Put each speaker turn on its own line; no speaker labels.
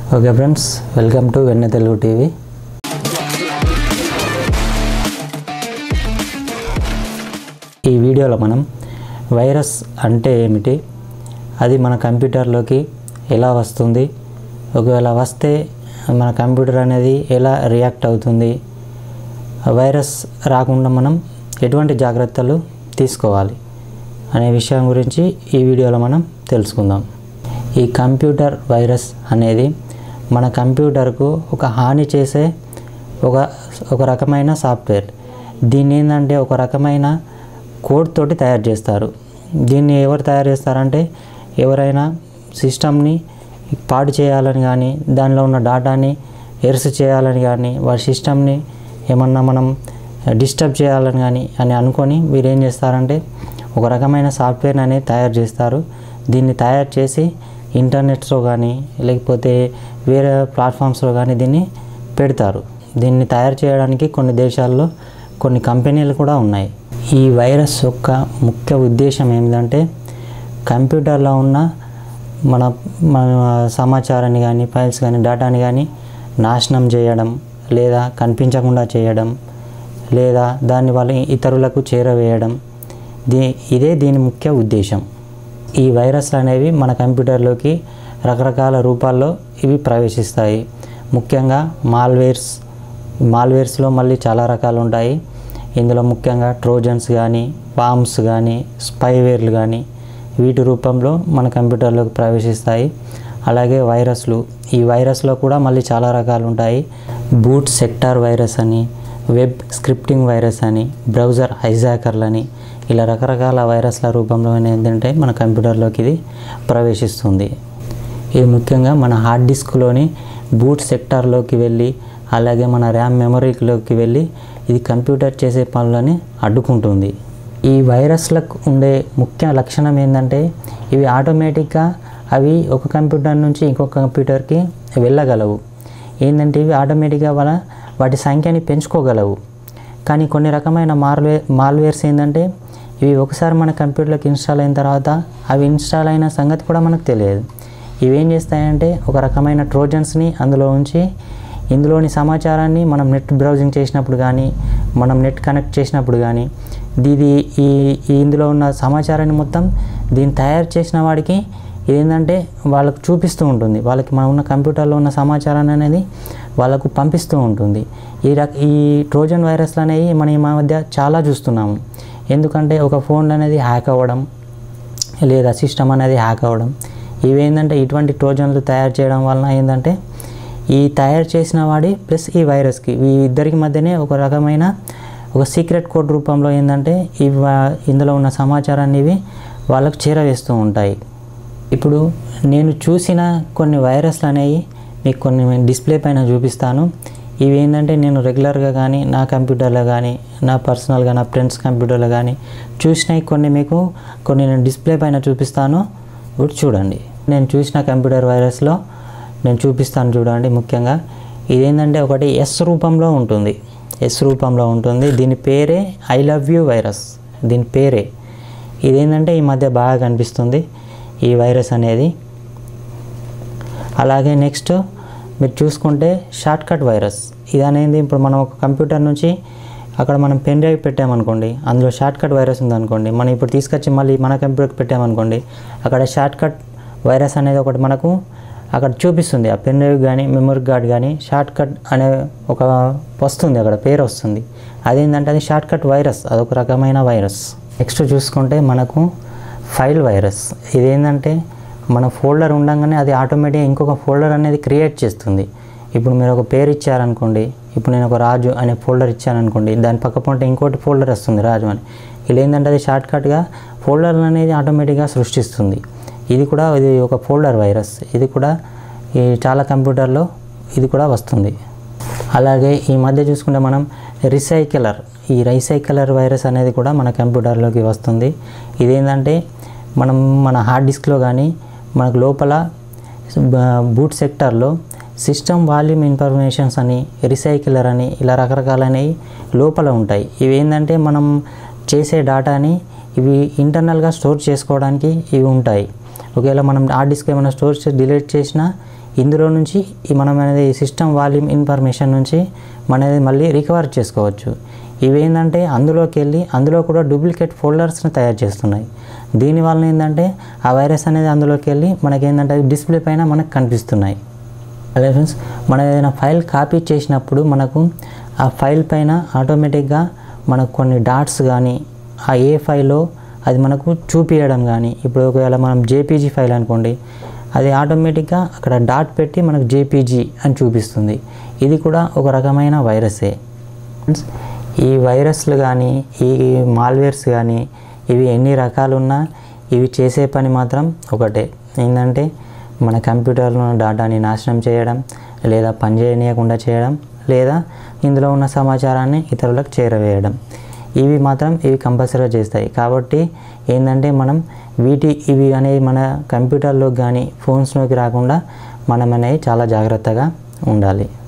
okay friends welcome to వెన్నె Telugu TV ఈ వీడియోలో మనం వైరస్ అంటే ఏమిటి అది మన కంప్యూటర్లోకి ఎలా వస్తుంది ఒకవేళ వస్తే మన కంప్యూటర్ అనేది ఎలా రియాక్ట్ అవుతుంది వైరస్ రాకుండా మనం ఎటువంటి జాగ్రత్తలు తీసుకోవాలి అనే విషయం గురించి ఈ వీడియోలో మనం తెలుసుకుందాం ఈ కంప్యూటర్ వైరస్ అనేది మన కంప్యూటర్కు ఒక హాని చేసే ఒక ఒక రకమైన సాఫ్ట్వేర్ దీన్ని ఏంటంటే ఒక రకమైన కోడ్ తోటి తయారు చేస్తారు దీన్ని ఎవరు తయారు చేస్తారంటే ఎవరైనా సిస్టమ్ని పాడు చేయాలని కానీ దానిలో ఉన్న డాటాని ఎర్స్ చేయాలని కానీ వారి సిస్టమ్ని ఏమన్నా మనం డిస్టర్బ్ చేయాలని కానీ అని అనుకొని వీరు ఏం చేస్తారంటే ఒక రకమైన సాఫ్ట్వేర్ అనేది తయారు చేస్తారు దీన్ని తయారు చేసి ఇంటర్నెట్స్లో కానీ లేకపోతే వేరే ప్లాట్ఫామ్స్లో కానీ దీన్ని పెడతారు దీన్ని తయారు చేయడానికి కొన్ని దేశాల్లో కొన్ని కంపెనీలు కూడా ఉన్నాయి ఈ వైరస్ యొక్క ముఖ్య ఉద్దేశం ఏంటంటే కంప్యూటర్లో ఉన్న మన మన సమాచారాన్ని కానీ ఫైల్స్ కానీ డేటాని కానీ నాశనం చేయడం లేదా కనిపించకుండా చేయడం లేదా దాన్ని వాళ్ళ ఇతరులకు చేరవేయడం దీ ఇదే దీని ముఖ్య ఉద్దేశం ఈ వైరస్లు అనేవి మన కంప్యూటర్లోకి రకరకాల రూపాల్లో ఇవి ప్రవేశిస్తాయి ముఖ్యంగా మాల్వేర్స్ మాల్వేర్స్లో మళ్ళీ చాలా రకాలు ఉంటాయి ఇందులో ముఖ్యంగా ట్రోజన్స్ కానీ పామ్స్ కానీ స్పైవేర్లు కానీ వీటి రూపంలో మన కంప్యూటర్లోకి ప్రవేశిస్తాయి అలాగే వైరస్లు ఈ వైరస్లో కూడా మళ్ళీ చాలా రకాలు ఉంటాయి బూట్ సెక్టార్ వైరస్ అని వెబ్ స్క్రిప్టింగ్ వైరస్ అని బ్రౌజర్ హైజాకర్లని ఇలా రకరకాల వైరస్ల రూపంలో ఏంటంటే మన కంప్యూటర్లోకి ఇది ప్రవేశిస్తుంది ఇది ముఖ్యంగా మన హార్డ్ డిస్క్లోని బూట్ సెక్టార్లోకి వెళ్ళి అలాగే మన ర్యామ్ మెమరీలోకి వెళ్ళి ఇది కంప్యూటర్ చేసే పనులని అడ్డుకుంటుంది ఈ వైరస్లకు ఉండే ముఖ్య లక్షణం ఏంటంటే ఇవి ఆటోమేటిక్గా అవి ఒక కంప్యూటర్ నుంచి ఇంకొక కంప్యూటర్కి వెళ్ళగలవు ఏంటంటే ఇవి ఆటోమేటిక్గా వాళ్ళ వాటి సంఖ్యని పెంచుకోగలవు కానీ కొన్ని రకమైన మాల్వే మాల్వేర్స్ ఏంటంటే ఇవి ఒకసారి మన కంప్యూటర్లోకి ఇన్స్టాల్ అయిన తర్వాత అవి ఇన్స్టాల్ అయిన సంగతి కూడా మనకు తెలియదు ఇవి ఏం చేస్తాయంటే ఒక రకమైన ట్రోజన్స్ని అందులో ఉంచి ఇందులోని సమాచారాన్ని మనం నెట్ బ్రౌజింగ్ చేసినప్పుడు కానీ మనం నెట్ కనెక్ట్ చేసినప్పుడు కానీ ఇది ఈ ఈ ఇందులో ఉన్న సమాచారాన్ని మొత్తం దీన్ని తయారు చేసిన వాడికి ఏంటంటే వాళ్ళకు చూపిస్తూ ఉంటుంది వాళ్ళకి మన ఉన్న కంప్యూటర్లో ఉన్న సమాచారాన్ని అనేది వాళ్ళకు పంపిస్తూ ఉంటుంది ఈ రక ఈ ట్రోజన్ వైరస్లు అనేవి మనం ఈ మధ్య చాలా చూస్తున్నాము ఎందుకంటే ఒక ఫోన్ అనేది హ్యాక్ అవ్వడం లేదా సిస్టమ్ అనేది హ్యాక్ అవ్వడం ఇవి ఏంటంటే ఇటువంటి ట్రోజన్లు తయారు చేయడం వలన ఏంటంటే ఈ తయారు చేసిన వాడి ప్లస్ ఈ వైరస్కి ఈ ఇద్దరికి మధ్యనే ఒక రకమైన ఒక సీక్రెట్ కోడ్ రూపంలో ఏంటంటే ఇవి ఇందులో ఉన్న సమాచారాన్ని ఇవి వాళ్ళకు చేరవేస్తూ ఉంటాయి ఇప్పుడు నేను చూసిన కొన్ని వైరస్లు అనేవి మీకు కొన్ని డిస్ప్లే పైన చూపిస్తాను ఇవి ఏంటంటే నేను రెగ్యులర్గా కానీ నా కంప్యూటర్లో కానీ నా పర్సనల్గా నా ఫ్రెండ్స్ కంప్యూటర్లో కానీ చూసినవి కొన్ని మీకు కొన్ని నేను డిస్ప్లే పైన చూపిస్తాను ఇప్పుడు చూడండి నేను చూసిన కంప్యూటర్ వైరస్లో నేను చూపిస్తాను చూడండి ముఖ్యంగా ఇదేంటంటే ఒకటి ఎస్ రూపంలో ఉంటుంది ఎస్ రూపంలో ఉంటుంది దీని పేరే ఐ లవ్ యూ వైరస్ దీని పేరే ఇదేంటంటే ఈ మధ్య బాగా కనిపిస్తుంది ఈ వైరస్ అనేది అలాగే నెక్స్ట్ మీరు చూసుకుంటే షార్ట్ కట్ వైరస్ ఇది అనేది ఇప్పుడు మనం ఒక కంప్యూటర్ నుంచి అక్కడ మనం పెన్ డ్రైవ్ పెట్టామనుకోండి అందులో షార్ట్ కట్ వైరస్ ఉందనుకోండి మనం ఇప్పుడు తీసుకొచ్చి మళ్ళీ మన కంప్యూటర్కి పెట్టామనుకోండి అక్కడ షార్ట్ కట్ వైరస్ అనేది ఒకటి మనకు అక్కడ చూపిస్తుంది ఆ పెన్ డ్రైవ్ కానీ మెమరీ కార్డ్ కానీ షార్ట్ కట్ అనే ఒక వస్తుంది అక్కడ పేరు వస్తుంది అదేంటంటే అది షార్ట్ కట్ వైరస్ అదొక రకమైన వైరస్ నెక్స్ట్ చూసుకుంటే మనకు ఫైల్ వైరస్ ఇదేంటంటే మన ఫోల్డర్ ఉండగానే అది ఆటోమేటిక్గా ఇంకొక ఫోల్డర్ అనేది క్రియేట్ చేస్తుంది ఇప్పుడు మీరు ఒక పేరు ఇచ్చారనుకోండి ఇప్పుడు నేను ఒక రాజు అనే ఫోల్డర్ ఇచ్చాననుకోండి దాని పక్క పొంటే ఇంకోటి ఫోల్డర్ వస్తుంది రాజు అని ఇలా ఏంటంటే అది షార్ట్ కట్గా ఫోల్డర్ అనేది ఆటోమేటిక్గా సృష్టిస్తుంది ఇది కూడా ఇది ఒక ఫోల్డర్ వైరస్ ఇది కూడా ఈ చాలా కంప్యూటర్లో ఇది కూడా వస్తుంది అలాగే ఈ మధ్య చూసుకుంటే మనం రీసైకిలర్ ఈ రీసైకిలర్ వైరస్ అనేది కూడా మన కంప్యూటర్లోకి వస్తుంది ఇదేంటంటే మనం మన హార్డ్ డిస్క్లో కానీ మనకు లోపల బూట్ సెక్టార్లో సిస్టమ్ వాల్యూమ్ ఇన్ఫర్మేషన్స్ అని రీసైకిలర్ అని ఇలా రకరకాలైనవి లోపల ఉంటాయి ఇవి ఏంటంటే మనం చేసే డేటాని ఇవి ఇంటర్నల్గా స్టోర్ చేసుకోవడానికి ఇవి ఉంటాయి ఒకవేళ మనం హార్డ్ డిస్క్ ఏమైనా స్టోర్ చేసి డిలీట్ చేసినా ఇందులో నుంచి ఈ మనం అనేది సిస్టమ్ వాల్యూమ్ ఇన్ఫర్మేషన్ నుంచి మనది మళ్ళీ రికవర్ చేసుకోవచ్చు ఇవి ఏంటంటే అందులోకి వెళ్ళి అందులో కూడా డూప్లికేట్ ఫోల్డర్స్ని తయారు చేస్తున్నాయి దీనివల్ల ఏంటంటే ఆ వైరస్ అనేది అందులోకి వెళ్ళి మనకి ఏంటంటే డిస్ప్లే పైన మనకు కనిపిస్తున్నాయి అదే ఫ్రెండ్స్ మనం ఏదైనా ఫైల్ కాపీ చేసినప్పుడు మనకు ఆ ఫైల్ పైన ఆటోమేటిక్గా మనకు కొన్ని డాట్స్ కానీ ఆ ఏ ఫైల్లో అది మనకు చూపించడం కానీ ఇప్పుడు ఒకవేళ మనం జేపీజీ ఫైల్ అనుకోండి అది ఆటోమేటిక్గా అక్కడ డాట్ పెట్టి మనకు జేపీజీ అని చూపిస్తుంది ఇది కూడా ఒక రకమైన వైరసే ఫ్రెండ్స్ ఈ వైరస్లు కానీ ఈ మాల్వేర్స్ కానీ ఇవి ఎన్ని రకాలు ఉన్నా ఇవి చేసే పని మాత్రం ఒకటే ఏంటంటే మన కంప్యూటర్లో ఉన్న డేటాని నాశనం చేయడం లేదా పనిచేయనీయకుండా చేయడం లేదా ఇందులో ఉన్న సమాచారాన్ని ఇతరులకు చేరవేయడం ఇవి మాత్రం ఇవి కంపల్సరీగా చేస్తాయి కాబట్టి ఏంటంటే మనం వీటి ఇవి అనేవి మన కంప్యూటర్లోకి కానీ ఫోన్స్లోకి రాకుండా మనం అనేది చాలా జాగ్రత్తగా ఉండాలి